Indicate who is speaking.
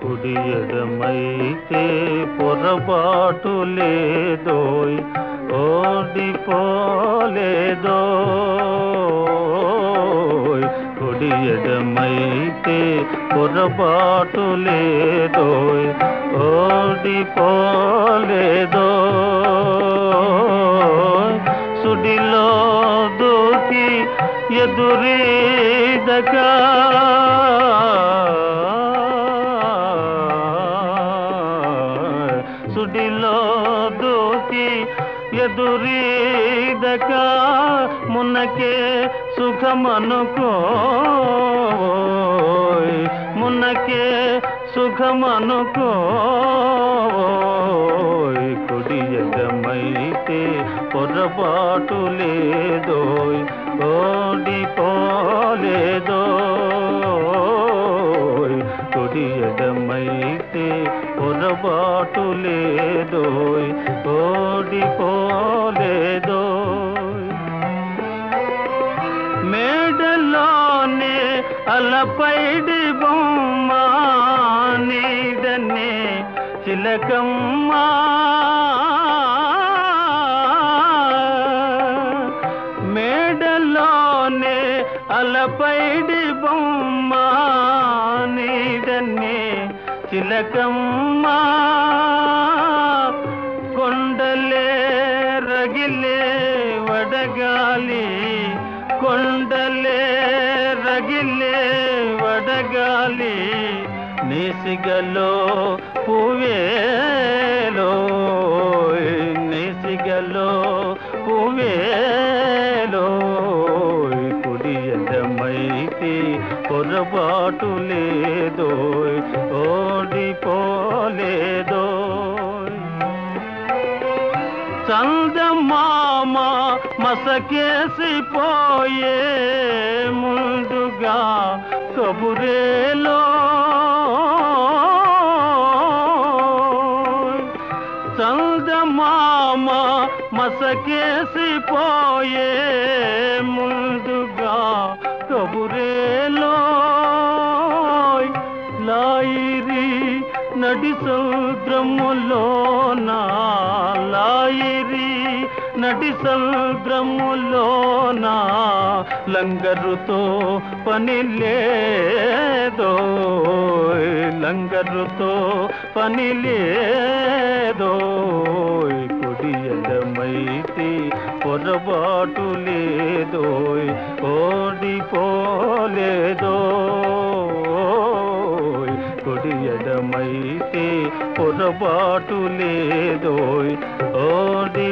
Speaker 1: కుడి ఎడమైతే పొరపాటు లేదోయ్ ఓడిపోలేదోయ్ కుడి ఎడమైతే పొరపాటు లేదోయ్ ఓడిపోలేదోయ్ సుడిలో దూకి ఎదురీదగా సుడిలో దూకి ఎదురీదక మునకే సుఖమనుకో మునకే సుఖమనుకో కుడి ఎడమైతే పొరపాటు లేదోయ్ ఓడిపోలేదోయ్ కుడి ఎడమైతే పొరపాటు లేదోయ్ ఓడిపోలేదోయ్ మేడలోనే అలపైడి బొమ్మ నీడనే చిలకమ్మ మేడలోనే అలపైడి బొమ్మ నీడనే చిలకమ్మ కొండలే రగిలే వడగాలి కొండలే రగిలే వడగాలి నేసిగలో పువేలో నేసిగలో పువేలో కుడి ఎడమైతే పొరపాటు లేదోయ్ ఓడిపోలేదోయ్ చందమామ మసకేసిపోయే ముందుగా కబురేలో చందమామ మసకేసిపోయే ముందుగా కబురేలో లాయిరి నడి సముద్రములోన లాయిరి నడి సముద్రములోన లంగరుతో పని లేదో లంగరుతో పని లేదో కుడి ఎడమైతే పొరపాటు లేదోయ్ ఓడిపోలేదోయ్ కుడి ఎడమైతే పొరపాటు లేదోయ్ ఓడి